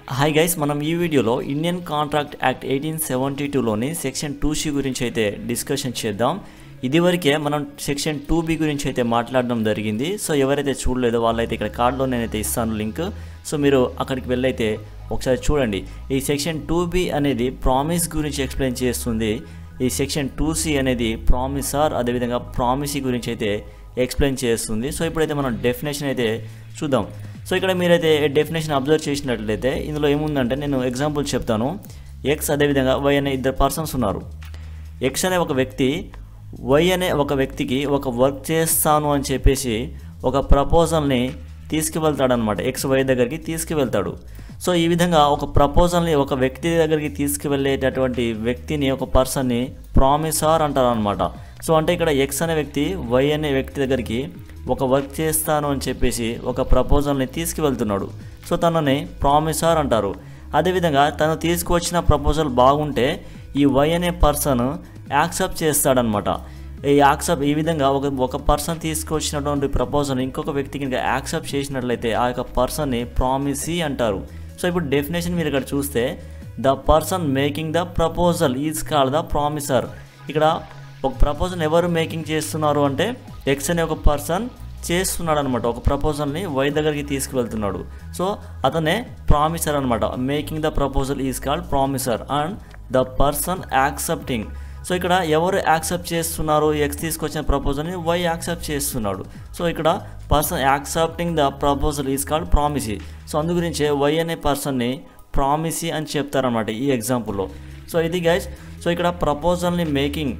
hi guys మనం ఈ వీడియోలో Indian contract act eighteen seventy టూలోని సెక్షన్ టూ సి గురించి అయితే డిస్కషన్ చేద్దాం ఇదివరకే మనం సెక్షన్ టూ బి గురించి అయితే మాట్లాడడం జరిగింది సో ఎవరైతే చూడలేదో వాళ్ళైతే ఇక్కడ కార్డులో నేనైతే ఇస్తాను లింక్ సో మీరు అక్కడికి వెళ్ళైతే ఒకసారి చూడండి ఈ సెక్షన్ టూ బి అనేది ప్రామిస్ గురించి ఎక్స్ప్లెయిన్ చేస్తుంది ఈ సెక్షన్ టూ సి అనేది ప్రామిసార్ అదేవిధంగా ప్రామిసీ గురించి అయితే ఎక్స్ప్లెయిన్ చేస్తుంది సో ఇప్పుడైతే మనం డెఫినేషన్ అయితే చూద్దాం సో ఇక్కడ మీరైతే డెఫినేషన్ అబ్జర్వ్ చేసినట్లయితే ఇందులో ఏముందంటే నేను ఎగ్జాంపుల్ చెప్తాను ఎక్స్ అదేవిధంగా వై అనే ఇద్దరు పర్సన్స్ ఉన్నారు ఎక్స్ అనే ఒక వ్యక్తి వై అనే ఒక వ్యక్తికి ఒక వర్క్ చేస్తాను అని చెప్పేసి ఒక ప్రపోజల్ని తీసుకువెళ్తాడనమాట ఎక్స్ వై దగ్గరికి తీసుకువెళ్తాడు సో ఈ విధంగా ఒక ప్రపోజల్ని ఒక వ్యక్తి దగ్గరికి తీసుకువెళ్ళేటటువంటి వ్యక్తిని ఒక పర్సన్ని ప్రామిసార్ అంటారు అనమాట సో అంటే ఇక్కడ ఎక్స్ అనే వ్యక్తి వై అనే వ్యక్తి దగ్గరికి ఒక వర్క్ చేస్తాను అని చెప్పేసి ఒక ప్రపోజల్ని తీసుకువెళ్తున్నాడు సో తనని ప్రామిసార్ అంటారు అదేవిధంగా తను తీసుకువచ్చిన ప్రపోజల్ బాగుంటే ఈ వై అనే పర్సన్ యాక్సెప్ట్ చేస్తాడనమాట ఈ యాక్సెప్ట్ ఈ విధంగా ఒక ఒక పర్సన్ తీసుకొచ్చినటువంటి ప్రపోజల్ ఇంకొక వ్యక్తికి ఇంకా యాక్సెప్ట్ చేసినట్లయితే ఆ యొక్క పర్సన్ని ప్రామిసీ అంటారు సో ఇప్పుడు డెఫినేషన్ మీరు ఇక్కడ చూస్తే the person making the proposal is called the promiser ఇక్కడ ఒక ప్రపోజల్ ఎవరు మేకింగ్ చేస్తున్నారు అంటే ఎక్స్ అనే ఒక పర్సన్ చేస్తున్నాడు అనమాట ఒక ప్రపోజల్ని వై దగ్గరికి తీసుకువెళ్తున్నాడు సో అతనే ప్రామిసర్ అనమాట making the proposal is called promiser and the person accepting so ఇక్కడ ఎవరు యాక్సెప్ట్ చేస్తున్నారు ఎక్స్ తీసుకొచ్చిన ప్రపోజల్ని వై యాక్సెప్ట్ చేస్తున్నాడు సో ఇక్కడ person accepting the proposal is called promisee so అందు గురించే వై అనే పర్సన్ని ప్రామిసీ అని చెప్తారనమాట ఈ ఎగ్జాంపుల్లో సో ఇది గైస్ సో ఇక్కడ ప్రపోజల్ని making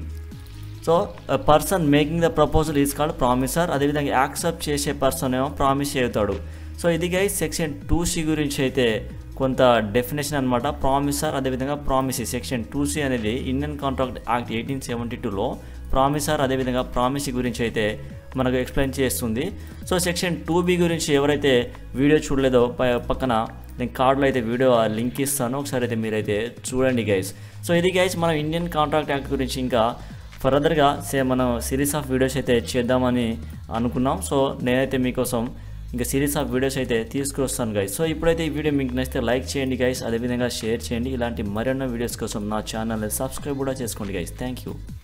so person making the proposal is called promiser అదేవిధంగా యాక్సెప్ట్ చేసే పర్సన్ ఏమో ప్రామిస్ అవుతాడు సో ఇది గైస్ సెక్షన్ టూ సి గురించి అయితే కొంత డెఫినేషన్ అనమాట ప్రామిసర్ అదేవిధంగా ప్రామిసీ సెక్షన్ టూ సి అనేది Indian contract act eighteen seventy టూలో ప్రామిసర్ అదేవిధంగా ప్రామిసీ గురించి అయితే మనకు ఎక్స్ప్లెయిన్ చేస్తుంది సో సెక్షన్ టూ బి గురించి ఎవరైతే వీడియో చూడలేదో ప- పక్కన నేను కార్డులో అయితే వీడియో లింక్ ఇస్తాను ఒకసారి అయితే మీరైతే చూడండి గైస్ సో ఇది గైస్ మనం ఇండియన్ కాంట్రాక్ట్ యాక్ట్ గురించి ఇంకా ఫర్దర్గా సే మనం సిరీస్ ఆఫ్ వీడియోస్ అయితే చేద్దామని అనుకున్నాం సో నేనైతే మీకోసం ఇంకా సిరీస్ ఆఫ్ వీడియోస్ అయితే తీసుకొస్తాను గైస్ సో ఇప్పుడైతే ఈ వీడియో మీకు నచ్చితే లైక్ చేయండి గైస్ అదేవిధంగా షేర్ చేయండి ఇలాంటి మరెన్నో వీడియోస్ కోసం నా ఛానల్ని సబ్స్క్రైబ్ కూడా చేసుకోండి గైస్ థ్యాంక్ యూ